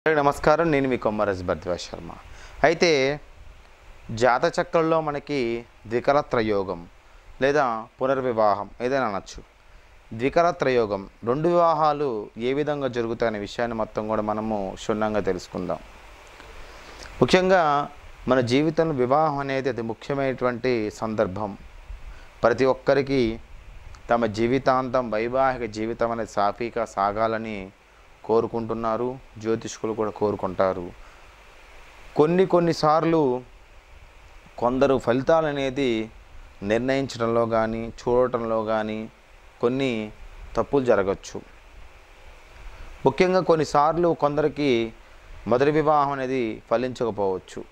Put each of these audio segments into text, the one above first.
అందరికీ నమస్కారం నేను మీ కొమ్మరస్ భరద్వాజ్ శర్మ అయితే జాతచక్రంలో మనకి ద్వికరత్రయోగం లేదా పునర్వివాహం ఏదైనా అనొచ్చు ద్వికరత్రయోగం రెండు వివాహాలు ఏ విధంగా జరుగుతాయనే విషయాన్ని మొత్తం కూడా మనము క్షుణ్ణంగా తెలుసుకుందాం ముఖ్యంగా మన జీవితంలో వివాహం అనేది అతి ముఖ్యమైనటువంటి సందర్భం ప్రతి ఒక్కరికి తమ జీవితాంతం వైవాహిక జీవితం అనేది సాఫీగా సాగాలని కోరుకుంటున్నారు జ్యోతిష్కులు కూడా కోరుకుంటారు కొన్ని కొన్నిసార్లు కొందరు ఫలితాలు అనేది నిర్ణయించడంలో కానీ చూడటంలో కానీ కొన్ని తప్పులు జరగచ్చు ముఖ్యంగా కొన్నిసార్లు కొందరికి మొదటి వివాహం అనేది ఫలించకపోవచ్చు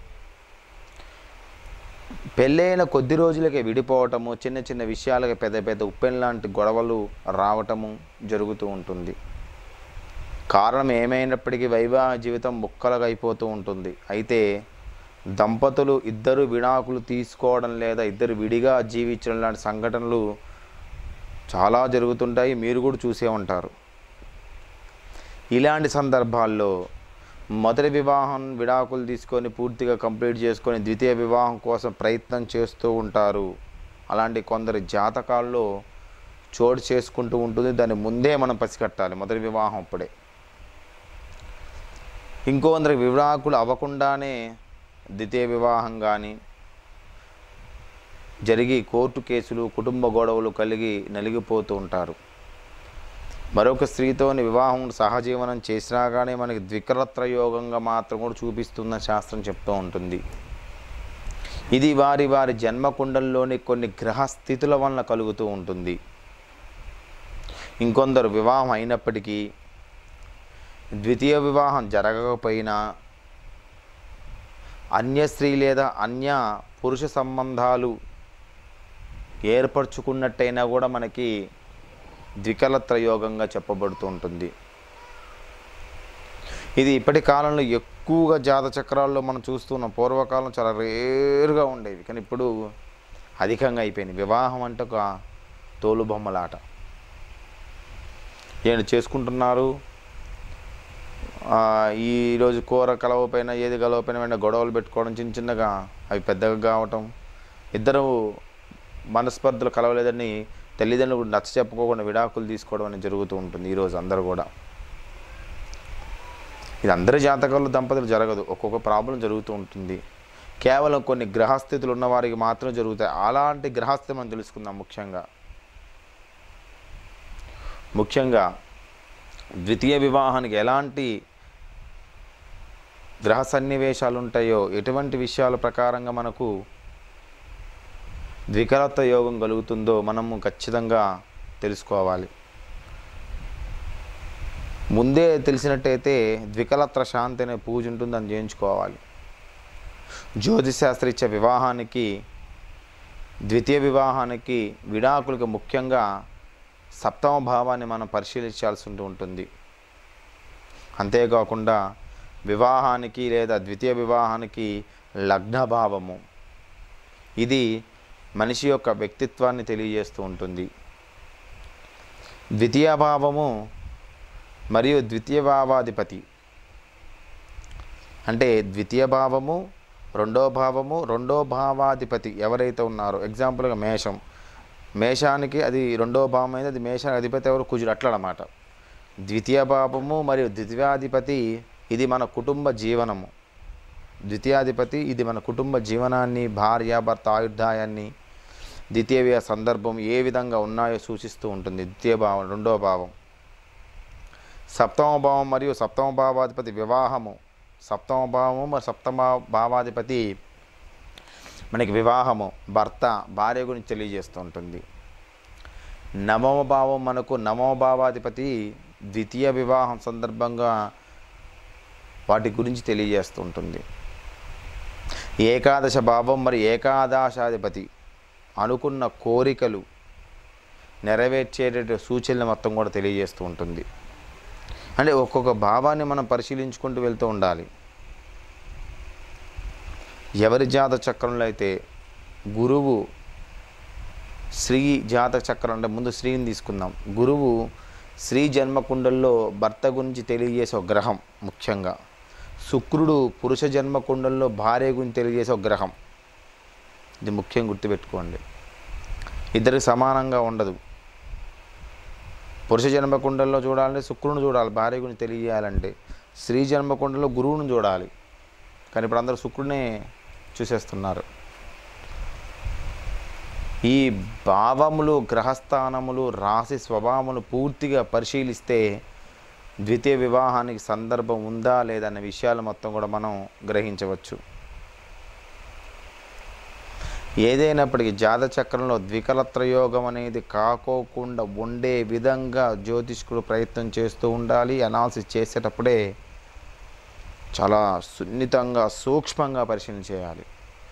పెళ్ళైన కొద్ది రోజులకే విడిపోవటము చిన్న చిన్న విషయాలకి పెద్ద పెద్ద ఉప్పెన్ లాంటి గొడవలు రావటము జరుగుతూ ఉంటుంది కారణం ఏమైనప్పటికీ వైవాహ జీవితం ముక్కలుగా అయిపోతూ ఉంటుంది అయితే దంపతులు ఇద్దరు విడాకులు తీసుకోవడం లేదా ఇద్దరు విడిగా జీవించడం లాంటి సంఘటనలు చాలా జరుగుతుంటాయి మీరు కూడా చూసే ఉంటారు ఇలాంటి సందర్భాల్లో మొదటి వివాహం విడాకులు తీసుకొని పూర్తిగా కంప్లీట్ చేసుకొని ద్వితీయ వివాహం కోసం ప్రయత్నం చేస్తూ ఉంటారు అలాంటి కొందరి జాతకాల్లో చోటు చేసుకుంటూ ఉంటుంది దాన్ని ముందే మనం పసిగట్టాలి మొదటి వివాహం అప్పుడే ఇంకొందరికి విడాకులు అవ్వకుండానే ద్వితీయ వివాహం కానీ జరిగి కోర్టు కేసులు కుటుంబ గొడవలు కలిగి నలిగిపోతూ ఉంటారు మరొక స్త్రీతోని వివాహం సహజీవనం చేసినా కానీ మనకి ద్వికరత్ర యోగంగా మాత్రం కూడా చూపిస్తుందని శాస్త్రం చెప్తూ ఉంటుంది ఇది వారి వారి జన్మకుండంలోని కొన్ని గ్రహస్థితుల వలన కలుగుతూ ఉంటుంది ఇంకొందరు వివాహం అయినప్పటికీ ద్వితీయ వివాహం జరగకపోయినా అన్య స్త్రీ లేదా అన్య పురుష సంబంధాలు ఏర్పరచుకున్నట్టయినా కూడా మనకి ద్వికలత్ర యోగంగా చెప్పబడుతూ ఉంటుంది ఇది ఇప్పటి కాలంలో ఎక్కువగా జాత చక్రాల్లో మనం చూస్తున్నాం పూర్వకాలం చాలా రేరుగా ఉండేవి కానీ ఇప్పుడు అధికంగా అయిపోయింది వివాహం అంటే ఒక తోలుబొమ్మలాట ఏంటి చేసుకుంటున్నారు ఆ, ఈరోజు కూర కలవపోయినా ఏది కలవపోయినా వెంటనే గొడవలు పెట్టుకోవడం చిన్న చిన్నగా అవి పెద్దగా కావటం ఇద్దరు మనస్పర్ధలు కలవలేదని తల్లిదండ్రులు నచ్చ చెప్పుకోకుండా విడాకులు తీసుకోవడం అనేది జరుగుతూ ఉంటుంది ఈరోజు అందరూ కూడా ఇది అందరి జాతకాల్లో దంపతులు జరగదు ఒక్కొక్క ప్రాబ్లం జరుగుతూ ఉంటుంది కేవలం కొన్ని గ్రహస్థితులు ఉన్న వారికి మాత్రం జరుగుతాయి అలాంటి గ్రహస్థితి మనం తెలుసుకుందాం ముఖ్యంగా ముఖ్యంగా ద్వితీయ వివాహానికి ఎలాంటి గ్రహ సన్నివేశాలు ఉంటాయో ఎటువంటి విషయాల ప్రకారంగా మనకు ద్వికరత్వ యోగం కలుగుతుందో మనము ఖచ్చితంగా తెలుసుకోవాలి ముందే తెలిసినట్టయితే ద్వికలత్ర శాంతి అనే పూజ ఉంటుంది అని చేయించుకోవాలి జ్యోతిశాస్త్ర ఇచ్చే వివాహానికి ద్వితీయ వివాహానికి విడాకులకు ముఖ్యంగా సప్తమ భావాన్ని మనం పరిశీలించాల్సి ఉంటూ ఉంటుంది అంతేకాకుండా వివాహానికి లేదా ద్వితీయ వివాహానికి లగ్న భావము ఇది మనిషి యొక్క వ్యక్తిత్వాన్ని తెలియజేస్తూ ఉంటుంది ద్వితీయ భావము మరియు ద్వితీయ భావాధిపతి అంటే ద్వితీయ భావము రెండో భావము రెండో భావాధిపతి ఎవరైతే ఉన్నారో ఎగ్జాంపుల్గా మేషం మేషానికి అది రెండో భావం అయింది అది మేషానికి అధిపతి ఎవరు కుజుడు అట్లా అన్నమాట ద్వితీయ భావము మరియు ద్వితీయాధిపతి ఇది మన కుటుంబ జీవనము ద్వితీయాధిపతి ఇది మన కుటుంబ జీవనాన్ని భార్య భర్త ఆయుర్దాయాన్ని ద్వితీయ సందర్భం ఏ విధంగా ఉన్నాయో సూచిస్తూ ఉంటుంది ద్వితీయ భావం రెండో భావం సప్తమ భావం మరియు సప్తమ భావాధిపతి వివాహము సప్తమ భావము మరియు సప్తమ భావాధిపతి మనకి వివాహము భర్త భార్య గురించి తెలియజేస్తూ ఉంటుంది నవమ భావం మనకు నవమ భావాధిపతి ద్వితీయ వివాహం సందర్భంగా వాటి గురించి తెలియజేస్తూ ఉంటుంది ఏకాదశ భావం మరి ఏకాదశాధిపతి అనుకున్న కోరికలు నెరవేర్చేట సూచనలు మొత్తం కూడా తెలియజేస్తూ ఉంటుంది అంటే ఒక్కొక్క భావాన్ని మనం పరిశీలించుకుంటూ వెళ్తూ ఉండాలి ఎవరి జాత చక్రంలో అయితే గురువు శ్రీ జాతక చక్రం అంటే ముందు శ్రీని తీసుకుందాం గురువు స్త్రీ జన్మకుండల్లో భర్త గురించి తెలియజేసే ఒక గ్రహం ముఖ్యంగా శుక్రుడు పురుష జన్మకుండల్లో భార్య గురించి తెలియజేసే ఒక గ్రహం ఇది ముఖ్యం గుర్తుపెట్టుకోండి ఇద్దరికి సమానంగా ఉండదు పురుష జన్మకుండల్లో చూడాలంటే శుక్రుని చూడాలి భార్య గురించి తెలియజేయాలంటే స్త్రీ జన్మకుండలో గురువుని చూడాలి కానీ ఇప్పుడు అందరూ శుక్రుడినే చూసేస్తున్నారు ఈ భావములు గ్రహస్థానములు రాశి స్వభావములు పూర్తిగా పరిశీలిస్తే ద్వితీయ వివాహానికి సందర్భం ఉందా లేదా అనే విషయాలు మొత్తం కూడా మనం గ్రహించవచ్చు ఏదైనప్పటికీ జాత చక్రంలో ద్వికలత్రయోగం అనేది కాకోకుండా ఉండే విధంగా జ్యోతిష్కుడు ప్రయత్నం చేస్తూ ఉండాలి అనాలిసిస్ చేసేటప్పుడే చాలా సున్నితంగా సూక్ష్మంగా పరిశీలన చేయాలి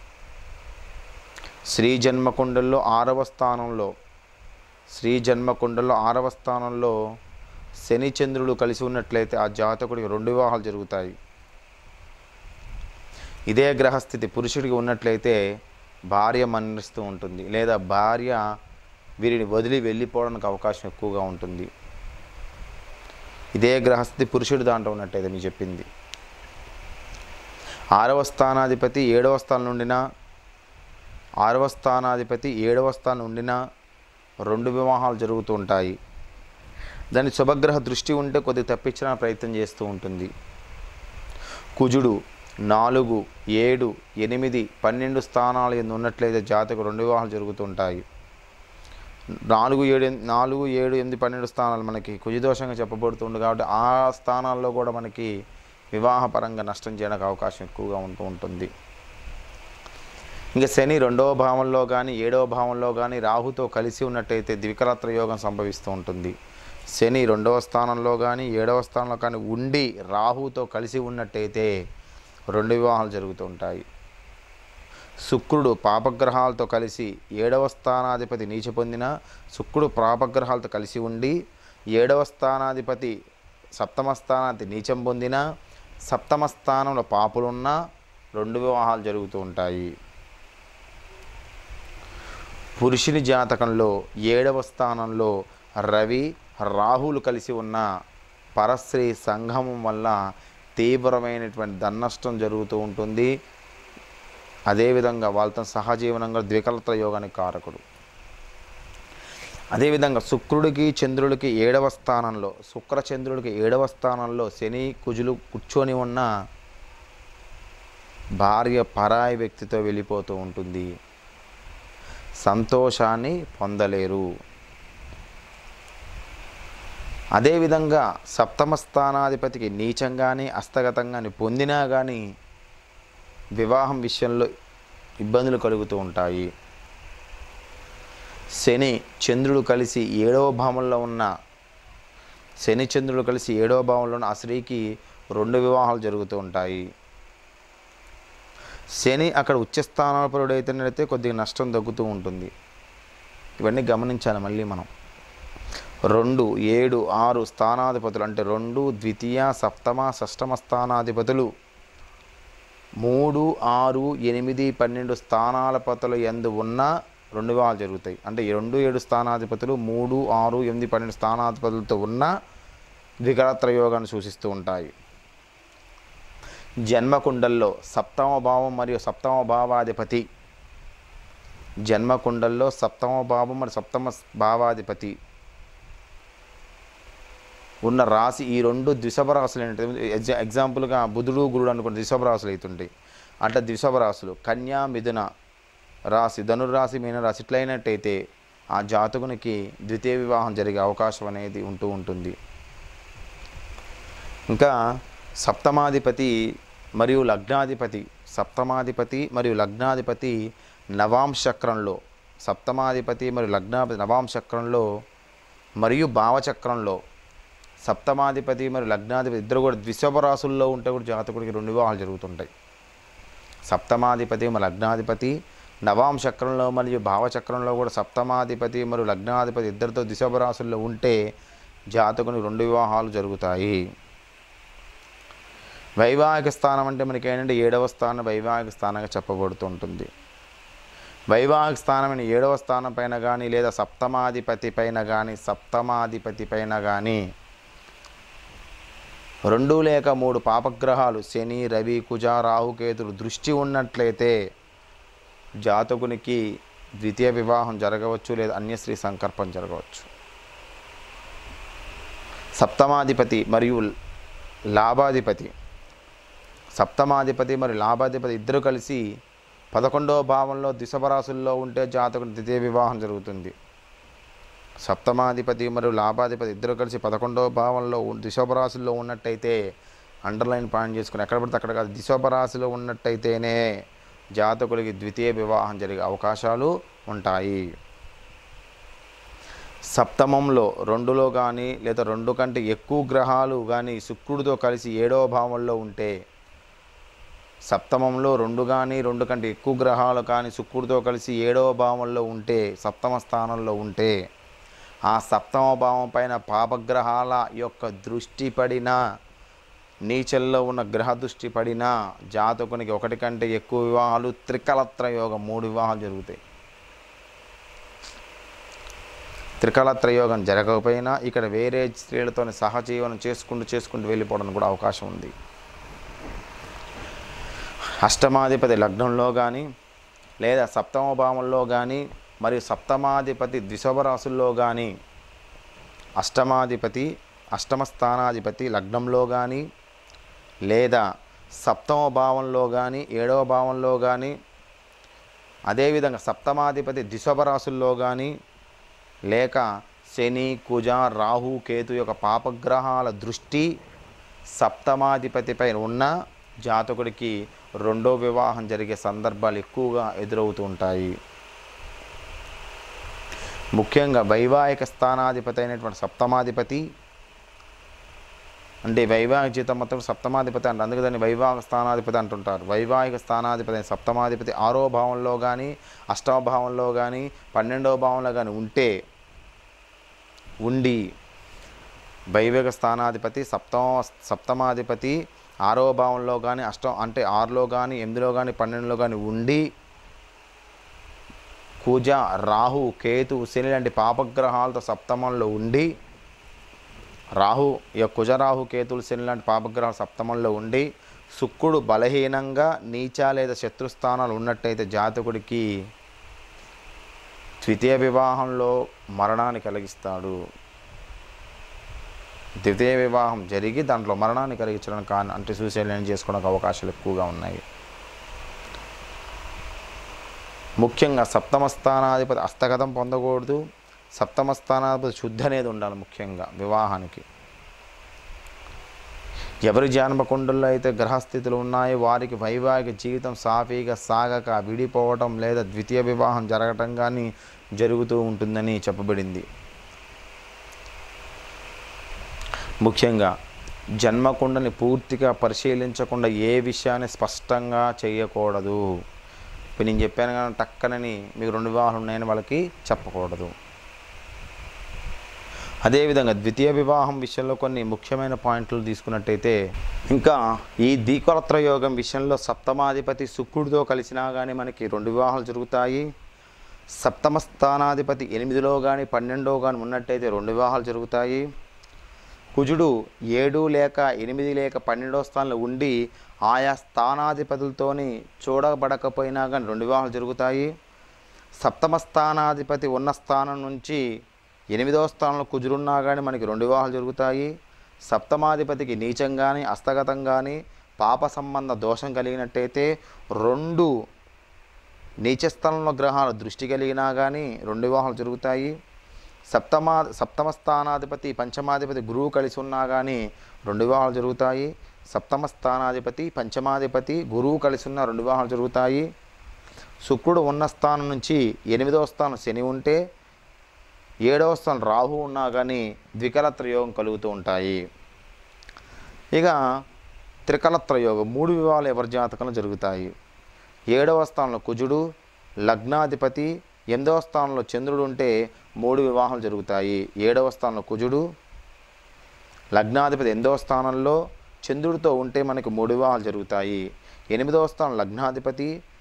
శ్రీ జన్మకుండల్లో ఆరవ స్థానంలో శ్రీ జన్మకుండల్లో ఆరవ స్థానంలో శని చంద్రుడు కలిసి ఉన్నట్లయితే ఆ జాతకుడికి రెండు వివాహాలు జరుగుతాయి ఇదే గ్రహస్థితి పురుషుడికి ఉన్నట్లయితే భార్య మరణిస్తూ ఉంటుంది లేదా భార్య వీరిని వదిలి వెళ్ళిపోవడానికి అవకాశం ఎక్కువగా ఉంటుంది ఇదే గ్రహస్థితి పురుషుడి దాంట్లో ఉన్నట్టయితే మీకు చెప్పింది ఆరవ స్థానాధిపతి ఏడవ స్థానం నుండినా ఆరవ స్థానాధిపతి ఏడవ స్థానం ఉండినా రెండు వివాహాలు జరుగుతూ ఉంటాయి దాని శుభగ్రహ దృష్టి ఉంటే కొద్దిగా తప్పించిన ప్రయత్నం చేస్తూ ఉంటుంది కుజుడు నాలుగు ఏడు ఎనిమిది పన్నెండు స్థానాలు ఎందు ఉన్నట్లయితే జాతకు రెండు వివాహాలు జరుగుతుంటాయి నాలుగు ఏడు ఎన్- నాలుగు ఏడు ఎనిమిది పన్నెండు స్థానాలు మనకి కుజదోషంగా చెప్పబడుతుంది కాబట్టి ఆ స్థానాల్లో కూడా మనకి వివాహపరంగా నష్టం చేయడానికి అవకాశం ఎక్కువగా ఉంటూ ఉంటుంది ఇంకా శని రెండవ భావంలో కానీ ఏడవ భావంలో కానీ రాహుతో కలిసి ఉన్నట్టయితే ద్వికలత్ర యోగం సంభవిస్తూ ఉంటుంది శని రెండవ స్థానంలో కానీ ఏడవ స్థానంలో కానీ ఉండి రాహుతో కలిసి ఉన్నట్టయితే రెండు వివాహాలు జరుగుతూ ఉంటాయి శుక్రుడు పాపగ్రహాలతో కలిసి ఏడవ స్థానాధిపతి నీచ పొందిన శుక్రుడు పాపగ్రహాలతో కలిసి ఉండి ఏడవ స్థానాధిపతి సప్తమ స్థానాధిపతి నీచం పొందిన సప్తమ స్థానంలో పాపులున్నా రెండు వివాహాలు జరుగుతూ ఉంటాయి పురుషుని జాతకంలో ఏడవ స్థానంలో రవి రాహులు కలిసి ఉన్న పరస్త్రీ సంగమం వల్ల తీవ్రమైనటువంటి ధననష్టం జరుగుతూ ఉంటుంది అదేవిధంగా వాళ్ళతో సహజీవనంగా ద్వికలత్ర యోగానికి కారకుడు అదేవిధంగా శుక్రుడికి చంద్రుడికి ఏడవ స్థానంలో శుక్ర చంద్రుడికి ఏడవ స్థానంలో శని కుజులు కూర్చొని ఉన్న భార్య పరాయి వ్యక్తితో వెళ్ళిపోతూ ఉంటుంది సంతోషాన్ని పొందలేరు అదేవిధంగా సప్తమ స్థానాధిపతికి నీచంగాని హస్తగతంగాని పొందినా కానీ వివాహం విషయంలో ఇబ్బందులు కలుగుతూ ఉంటాయి శని చంద్రుడు కలిసి ఏడవ భావంలో ఉన్న శని చంద్రుడు కలిసి ఏడవ భావంలో ఉన్న ఆ స్త్రీకి రెండు వివాహాలు జరుగుతూ ఉంటాయి శని అక్కడ ఉచ్చస్థానాపరుడు అయితేనైతే కొద్దిగా నష్టం తగ్గుతూ ఉంటుంది ఇవన్నీ గమనించాలి మళ్ళీ మనం రెండు ఏడు ఆరు స్థానాధిపతులు అంటే రెండు ద్వితీయ సప్తమ షష్టమ స్థానాధిపతులు మూడు ఆరు ఎనిమిది పన్నెండు స్థానాల పతులు ఎందు ఉన్న రెండు వివాహాలు జరుగుతాయి అంటే ఈ రెండు ఏడు స్థానాధిపతులు మూడు ఆరు ఎనిమిది పన్నెండు స్థానాధిపతులతో ఉన్న ద్వికరాత్ర యోగాన్ని సూచిస్తూ ఉంటాయి జన్మకుండల్లో సప్తమ భావం మరియు సప్తమ భావాధిపతి జన్మకుండల్లో సప్తమ భావం మరియు సప్తమ భావాధిపతి ఉన్న రాశి ఈ రెండు ద్విషభ రాశులు ఏంటంటే ఎగ్జా ఎగ్జాంపుల్గా బుధుడు గురుడు అనుకున్న ద్విషభ రాశులు అవుతుంటాయి అంటే ద్విషభ రాశులు కన్యా మిథున రాశి ధనుర్రాశి మీనరాశి ఇట్లయినట్టయితే ఆ జాతకునికి ద్వితీయ వివాహం జరిగే అవకాశం అనేది ఉంటూ ఉంటుంది ఇంకా సప్తమాధిపతి మరియు లగ్నాధిపతి సప్తమాధిపతి మరియు లగ్నాధిపతి నవాంశక్రంలో సప్తమాధిపతి మరియు లగ్నాధిపతి నవాంశక్రంలో మరియు భావచక్రంలో సప్తమాధిపతి మరియు లగ్నాధిపతి ఇద్దరు కూడా ద్విశభ రాసుల్లో ఉంటే కూడా జాతకుడికి రెండు వివాహాలు జరుగుతుంటాయి సప్తమాధిపతి మరియు లగ్నాధిపతి నవాంశక్రంలో మరియు భావచక్రంలో కూడా సప్తమాధిపతి మరియు లగ్నాధిపతి ఇద్దరితో దిశభ రాసుల్లో ఉంటే జాతకునికి రెండు వివాహాలు జరుగుతాయి వైవాహిక స్థానం అంటే మనకి ఏంటంటే ఏడవ స్థానం వైవాహిక స్థానంగా చెప్పబడుతుంటుంది వైవాహిక స్థానమైన ఏడవ స్థానం పైన కానీ లేదా సప్తమాధిపతి పైన కానీ సప్తమాధిపతి పైన కానీ రెండు లేక మూడు పాపగ్రహాలు శని రవి కుజ రాహుకేతులు దృష్టి ఉన్నట్లయితే జాతకునికి ద్వితీయ వివాహం జరగవచ్చు లేదా అన్యశ్రీ సంకల్పం జరగవచ్చు సప్తమాధిపతి మరియు లాభాధిపతి సప్తమాధిపతి మరియు లాభాధిపతి ఇద్దరు కలిసి పదకొండవ భావంలో దిశభరాశుల్లో ఉంటే జాతకుని ద్వితీయ వివాహం జరుగుతుంది సప్తమాధిపతి మరియు లాభాధిపతి ఇద్దరు కలిసి పదకొండవ భావంలో ఉన్- దిశోపరాశుల్లో ఉన్నట్టయితే అండర్లైన్ పాయింట్ చేసుకుని ఎక్కడ పడితే అక్కడ కాదు దిశోపరాశిలో ఉన్నట్టయితేనే జాతకులకి ద్వితీయ వివాహం జరిగే అవకాశాలు ఉంటాయి సప్తమంలో రెండులో కానీ లేదా రెండు కంటే ఎక్కువ గ్రహాలు కానీ శుక్రుడితో కలిసి ఏడవ భావంలో ఉంటే సప్తమంలో రెండు కానీ రెండు కంటే ఎక్కువ గ్రహాలు కానీ శుక్రుడితో కలిసి ఏడవ భావంలో ఉంటే సప్తమ స్థానంలో ఉంటే ఆ సప్తమ భావం పైన పాపగ్రహాల యొక్క దృష్టి పడిన నీచల్లో ఉన్న గ్రహ దృష్టి పడిన జాతకునికి ఒకటి కంటే ఎక్కువ వివాహాలు త్రికలత్ర యోగం మూడు వివాహాలు జరుగుతాయి త్రికలత్ర యోగం జరగకపోయినా ఇక్కడ వేరే స్త్రీలతో సహజీవనం చేసుకుంటూ చేసుకుంటూ వెళ్ళిపోవడానికి కూడా అవకాశం ఉంది అష్టమాధిపతి లగ్నంలో కానీ లేదా సప్తమ భావంలో కానీ మరియు సప్తమాధిపతి ద్విశవరాశుల్లో కానీ అష్టమాధిపతి అష్టమ స్థానాధిపతి లగ్నంలో కానీ లేదా సప్తమ భావంలో కానీ ఏడవ భావంలో కానీ అదేవిధంగా సప్తమాధిపతి దిశభరాశుల్లో కానీ లేక శని కుజ రాహు కేతు యొక్క పాపగ్రహాల దృష్టి సప్తమాధిపతిపై ఉన్న జాతకుడికి రెండో వివాహం జరిగే సందర్భాలు ఎక్కువగా ఎదురవుతూ ఉంటాయి ముఖ్యంగా వైవాహిక స్థానాధిపతి అయినటువంటి సప్తమాధిపతి అంటే వైవాహిక జీతం మొత్తం సప్తమాధిపతి అంటే అందుకే దాన్ని వైవాహిక స్థానాధిపతి అంటుంటారు వైవాహిక స్థానాధిపతి అయిన సప్తమాధిపతి ఆరో భావంలో కానీ అష్టమ భావంలో కానీ పన్నెండవ భావంలో కానీ ఉంటే ఉండి వైవేక స్థానాధిపతి సప్తమ సప్తమాధిపతి ఆరో భావంలో కానీ అష్టం అంటే ఆరులో కానీ ఎనిమిదిలో కానీ పన్నెండులో కానీ ఉండి కుజ రాహు కేతు శని లాంటి పాపగ్రహాలతో సప్తమంలో ఉండి రాహు ఈ యొక్క కుజరాహు కేతులు శని లాంటి పాపగ్రహాలు సప్తమంలో ఉండి శుక్రుడు బలహీనంగా నీచ లేదా శత్రుస్థానాలు ఉన్నట్టయితే జాతకుడికి ద్వితీయ వివాహంలో మరణాన్ని కలిగిస్తాడు ద్వితీయ వివాహం జరిగి దాంట్లో మరణాన్ని కలిగించడం కానీ అంటే సూసైడ్ చేసుకోవడానికి అవకాశాలు ఎక్కువగా ఉన్నాయి ముఖ్యంగా సప్తమ స్థానాధిపతి హస్తగతం పొందకూడదు సప్తమ స్థానాధిపతి శుద్ధి అనేది ఉండాలి ముఖ్యంగా వివాహానికి ఎవరి జానపకుండల్లో అయితే గ్రహస్థితులు ఉన్నాయో వారికి వైవాహిక జీవితం సాఫీగా సాగక విడిపోవటం లేదా ద్వితీయ వివాహం జరగటం కానీ జరుగుతూ ఉంటుందని చెప్పబడింది ముఖ్యంగా జన్మకుండని పూర్తిగా పరిశీలించకుండా ఏ విషయాన్ని స్పష్టంగా చేయకూడదు ఇప్పుడు నేను చెప్పాను కానీ టక్కనని మీకు రెండు వివాహాలు ఉన్నాయని వాళ్ళకి చెప్పకూడదు అదేవిధంగా ద్వితీయ వివాహం విషయంలో కొన్ని ముఖ్యమైన పాయింట్లు తీసుకున్నట్టయితే ఇంకా ఈ దీకొలత్ర యోగం విషయంలో సప్తమాధిపతి శుక్రుడితో కలిసినా కానీ మనకి రెండు వివాహాలు జరుగుతాయి సప్తమ స్థానాధిపతి ఎనిమిదిలో కానీ పన్నెండో కానీ ఉన్నట్టయితే రెండు వివాహాలు జరుగుతాయి కుజుడు ఏడు లేక ఎనిమిది లేక పన్నెండో స్థానంలో ఉండి ఆయా స్థానాధిపతులతోని చూడబడకపోయినా కానీ రెండు వివాహాలు జరుగుతాయి సప్తమ స్థానాధిపతి ఉన్న స్థానం నుంచి ఎనిమిదవ స్థానంలో కుజురున్నా కానీ మనకి రెండు వివాహాలు జరుగుతాయి సప్తమాధిపతికి నీచం కానీ హస్తగతం కానీ పాప సంబంధ దోషం కలిగినట్టయితే రెండు నీచ స్థలంలో గ్రహాలు దృష్టి కలిగినా కానీ రెండు వివాహాలు జరుగుతాయి సప్తమా సప్తమ స్థానాధిపతి పంచమాధిపతి గురువు కలిసి ఉన్నా కానీ రెండు వివాహాలు జరుగుతాయి సప్తమ స్థానాధిపతి పంచమాధిపతి గురువు కలిసి ఉన్న రెండు వివాహాలు జరుగుతాయి శుక్రుడు ఉన్న స్థానం నుంచి ఎనిమిదవ స్థానం శని ఉంటే ఏడవ స్థానం రాహు ఉన్నా కానీ ద్వికలత్ర యోగం కలుగుతూ ఉంటాయి ఇక త్రికలత్ర యోగం మూడు వివాహాలు ఎవరి జాతకంలో జరుగుతాయి ఏడవ స్థానంలో కుజుడు లగ్నాధిపతి ఎనిమిదవ స్థానంలో చంద్రుడు ఉంటే మూడు వివాహాలు జరుగుతాయి ఏడవ స్థానంలో కుజుడు లగ్నాధిపతి ఎనిమిదవ స్థానంలో చంద్రుడితో ఉంటే మనకు మూడు వివాహాలు జరుగుతాయి ఎనిమిదవ స్థానం లగ్నాధిపతి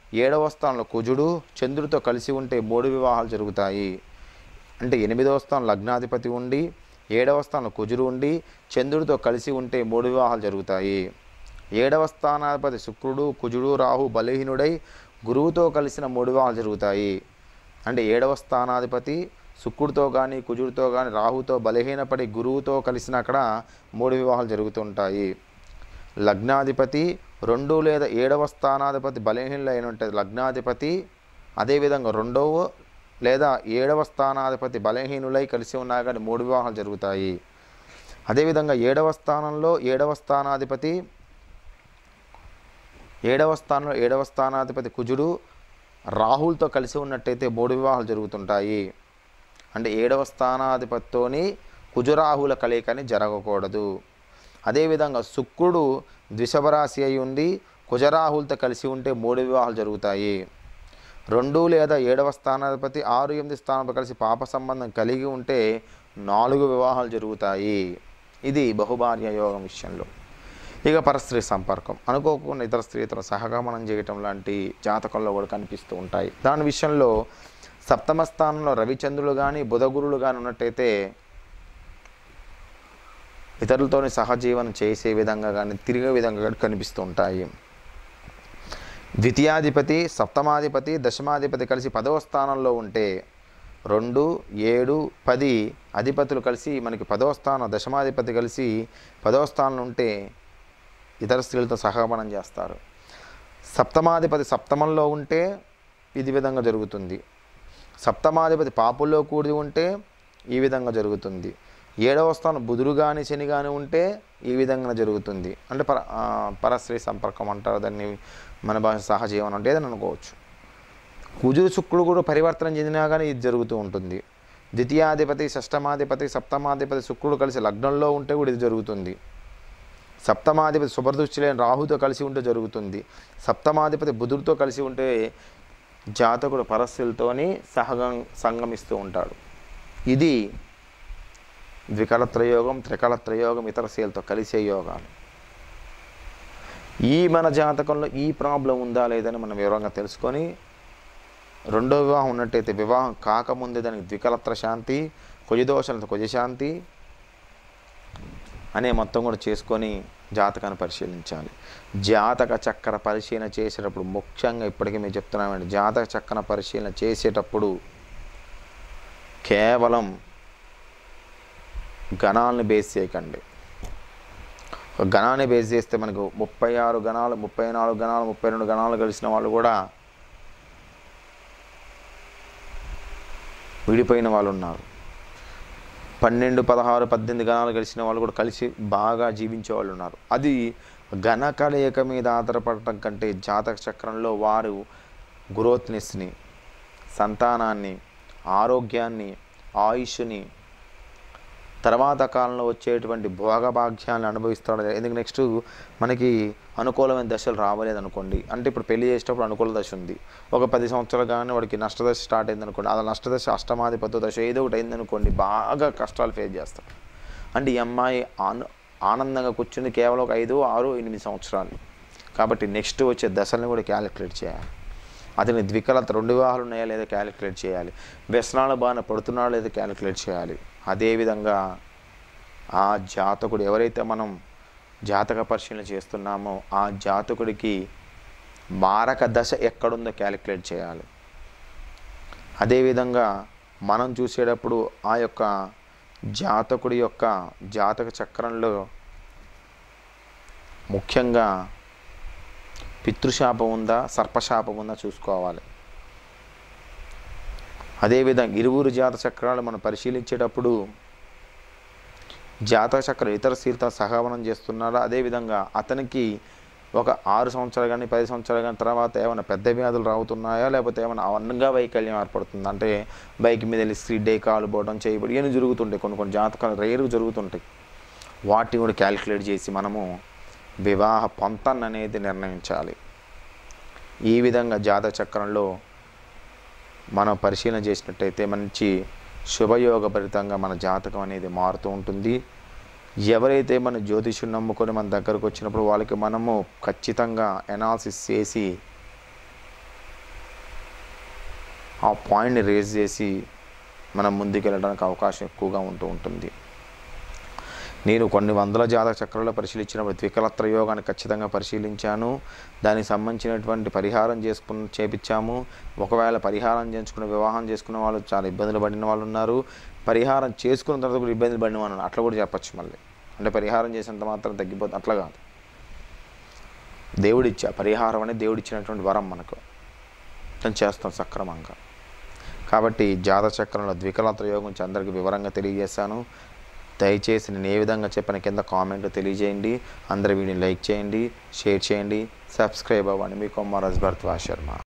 ఏడవ స్థానంలో కుజుడు చంద్రుడితో కలిసి ఉంటే మూడు వివాహాలు జరుగుతాయి అంటే ఎనిమిదవ స్థానం లగ్నాధిపతి ఉండి ఏడవ స్థానంలో కుజుడు ఉండి చంద్రుడితో కలిసి ఉంటే మూడు వివాహాలు జరుగుతాయి ఏడవ స్థానాధిపతి శుక్రుడు కుజుడు రాహు బలహీనుడై గురువుతో కలిసిన మూడు వివాహాలు జరుగుతాయి అంటే ఏడవ స్థానాధిపతి శుక్రుడితో కానీ కుజుడితో కానీ రాహుతో బలహీనపడి గురువుతో కలిసిన అక్కడ మూడు వివాహాలు జరుగుతుంటాయి లగ్నాధిపతి రెండు లేదా ఏడవ స్థానాధిపతి బలహీనలు అయిన ఉంటుంది లగ్నాధిపతి అదేవిధంగా రెండవ లేదా ఏడవ స్థానాధిపతి బలహీనులై కలిసి ఉన్నా కానీ మూడు వివాహాలు జరుగుతాయి అదేవిధంగా ఏడవ స్థానంలో ఏడవ స్థానాధిపతి ఏడవ స్థానంలో ఏడవ స్థానాధిపతి కుజుడు రాహుల్తో కలిసి ఉన్నట్టయితే మూడు వివాహాలు జరుగుతుంటాయి అంటే ఏడవ స్థానాధిపతితోని కుజరాహుల కలయికని జరగకూడదు అదేవిధంగా శుక్రుడు ద్విషభరాశి అయి ఉండి కుజరాహులతో కలిసి ఉంటే మూడు వివాహాలు జరుగుతాయి రెండు లేదా ఏడవ స్థానాధిపతి ఆరు ఎనిమిది స్థానంలో కలిసి పాప సంబంధం కలిగి ఉంటే నాలుగు వివాహాలు జరుగుతాయి ఇది బహుభార్య యోగం విషయంలో ఇక పరస్త్రీ సంపర్కం అనుకోకుండా ఇతర స్త్రీతో సహగమనం చేయటం లాంటి జాతకంలో కూడా కనిపిస్తూ ఉంటాయి దాని విషయంలో సప్తమ స్థానంలో రవిచంద్రులు కానీ బుధగురులు కానీ ఉన్నట్టయితే ఇతరులతోని సహజీవనం చేసే విధంగా కానీ తిరిగే విధంగా కానీ కనిపిస్తూ ఉంటాయి ద్వితీయాధిపతి సప్తమాధిపతి దశమాధిపతి కలిసి పదవ స్థానంలో ఉంటే రెండు ఏడు పది అధిపతులు కలిసి మనకి పదవ స్థానం దశమాధిపతి కలిసి పదవ స్థానంలో ఉంటే ఇతర స్త్రీలతో సహగమనం చేస్తారు సప్తమాధిపతి సప్తమంలో ఉంటే ఇది విధంగా జరుగుతుంది సప్తమాధిపతి పాపుల్లో కూడి ఉంటే ఈ విధంగా జరుగుతుంది ఏడవ స్థానం బుధుడు కానీ శని కానీ ఉంటే ఈ విధంగా జరుగుతుంది అంటే పర ఆ, పరస్త్రీ సంపర్కం అంటారు దాన్ని మన భాష సహజీవనం అంటే ఏదని అనుకోవచ్చు కుజుడు శుక్రుడు కూడా పరివర్తన చెందినా కానీ ఇది జరుగుతూ ఉంటుంది ద్వితీయాధిపతి షష్టమాధిపతి సప్తమాధిపతి శుక్రుడు కలిసి లగ్నంలో ఉంటే కూడా ఇది జరుగుతుంది సప్తమాధిపతి శుభదృష్టి లేని రాహుతో కలిసి ఉంటే జరుగుతుంది సప్తమాధిపతి బుధుడితో కలిసి ఉంటే జాతకుడు పరస్సులతోని సహగం సంగమిస్తూ ఉంటాడు ఇది ద్వికళత్ర యోగం త్రికళత్ర యోగం ఇతర శీలతో కలిసే యోగాలు ఈ మన జాతకంలో ఈ ప్రాబ్లం ఉందా లేదని మనం వివరంగా తెలుసుకొని రెండో వివాహం ఉన్నట్టయితే వివాహం కాకముందే దానికి ద్వికలత్ర శాంతి కుజదోషాలతో కుజశాంతి అనే మొత్తం కూడా చేసుకొని జాతకాన్ని పరిశీలించాలి జాతక చక్ర పరిశీలన చేసేటప్పుడు ముఖ్యంగా ఇప్పటికీ మేము చెప్తున్నామండి జాతక చక్ర పరిశీలన చేసేటప్పుడు కేవలం గణాలను బేస్ చేయకండి ఒక గణాన్ని బేస్ చేస్తే మనకు ముప్పై ఆరు గణాలు ముప్పై నాలుగు గణాలు ముప్పై రెండు గణాలు కలిసిన వాళ్ళు కూడా విడిపోయిన వాళ్ళు ఉన్నారు పన్నెండు పదహారు పద్దెనిమిది గణాలు కలిసిన వాళ్ళు కూడా కలిసి బాగా జీవించే వాళ్ళు ఉన్నారు అది గణ కలయిక మీద ఆధారపడటం కంటే జాతక చక్రంలో వారు గ్రోత్నెస్ని సంతానాన్ని ఆరోగ్యాన్ని ఆయుష్ని తర్వాత కాలంలో వచ్చేటువంటి భోగభాగ్యాలను అనుభవిస్తాడు ఎందుకు నెక్స్ట్ మనకి అనుకూలమైన దశలు రావలేదు అనుకోండి అంటే ఇప్పుడు పెళ్లి చేసేటప్పుడు అనుకూల దశ ఉంది ఒక పది సంవత్సరాలు కానీ వాడికి నష్టదశ స్టార్ట్ అయింది అనుకోండి అలా నష్టదశ అష్టమాధిపత్య దశ ఏదో ఒకటి అయింది అనుకోండి బాగా కష్టాలు ఫేస్ చేస్తాడు అంటే ఈ అమ్మాయి ఆన ఆనందంగా కూర్చుని కేవలం ఒక ఐదు ఆరు ఎనిమిది సంవత్సరాలు కాబట్టి నెక్స్ట్ వచ్చే దశల్ని కూడా క్యాలిక్యులేట్ చేయాలి అతని ద్వికలత రెండు వివాహాలు ఉన్నాయా లేదా క్యాలిక్యులేట్ చేయాలి వ్యసనాలు బాగా పడుతున్నాడా లేదా క్యాలిక్యులేట్ చేయాలి అదేవిధంగా ఆ జాతకుడు ఎవరైతే మనం జాతక పరిశీలన చేస్తున్నామో ఆ జాతకుడికి మారక దశ ఎక్కడుందో క్యాలిక్యులేట్ చేయాలి అదేవిధంగా మనం చూసేటప్పుడు ఆ యొక్క జాతకుడి యొక్క జాతక చక్రంలో ముఖ్యంగా పితృశాపం ఉందా సర్పశాపం ఉందా చూసుకోవాలి అదేవిధంగా ఇరువురు జాత చక్రాలు మనం పరిశీలించేటప్పుడు జాతక చక్రం ఇతర స్త్రీలతో సహగమనం చేస్తున్నారా అదేవిధంగా అతనికి ఒక ఆరు సంవత్సరాలు కానీ పది సంవత్సరాలు కానీ తర్వాత ఏమైనా పెద్ద వ్యాధులు రావుతున్నాయా లేకపోతే ఏమైనా అన్నంగా వైకల్యం ఏర్పడుతుంది అంటే బైక్ మీద వెళ్ళి స్ట్రీట్ డే కాలు పోవడం చేయబడి ఇవన్నీ జరుగుతుంటాయి కొన్ని కొన్ని జాతకాలు రేరుగా జరుగుతుంటాయి వాటిని కూడా క్యాలిక్యులేట్ చేసి మనము వివాహ పొంతన్ అనేది నిర్ణయించాలి ఈ విధంగా జాతక చక్రంలో మనం పరిశీలన చేసినట్టయితే మంచి శుభయోగభరితంగా మన జాతకం అనేది మారుతూ ఉంటుంది ఎవరైతే మన జ్యోతిష్యుని నమ్ముకొని మన దగ్గరకు వచ్చినప్పుడు వాళ్ళకి మనము ఖచ్చితంగా ఎనాలిసిస్ చేసి ఆ పాయింట్ని రేజ్ చేసి మనం ముందుకు వెళ్ళడానికి అవకాశం ఎక్కువగా ఉంటూ ఉంటుంది నేను కొన్ని వందల జాతక చక్రాలు పరిశీలించినప్పుడు ద్వికలత్ర యోగాన్ని ఖచ్చితంగా పరిశీలించాను దానికి సంబంధించినటువంటి పరిహారం చేసుకుని చేపించాము ఒకవేళ పరిహారం చేసుకున్న వివాహం చేసుకున్న వాళ్ళు చాలా ఇబ్బందులు పడిన వాళ్ళు ఉన్నారు పరిహారం చేసుకున్న తర్వాత కూడా ఇబ్బందులు పడిన వాళ్ళు ఉన్నారు. అట్లా కూడా చెప్పచ్చు మళ్ళీ అంటే పరిహారం చేసినంత మాత్రం తగ్గిపోతుంది అట్లా కాదు దేవుడిచ్చా పరిహారం అనేది దేవుడిచ్చినటువంటి వరం మనకు దాన్ని చేస్తాం సక్రమంగా కాబట్టి జాతక చక్రంలో ద్వికలత్ర యోగం గురించి అందరికీ వివరంగా తెలియజేశాను దయచేసి నేను ఏ విధంగా చెప్పిన కింద కామెంట్ తెలియజేయండి అందరి వీడియోని లైక్ చేయండి షేర్ చేయండి సబ్స్క్రైబ్ అవ్వండి మీ కొమ్మరాజ్ భరద్వాజ్ శర్మ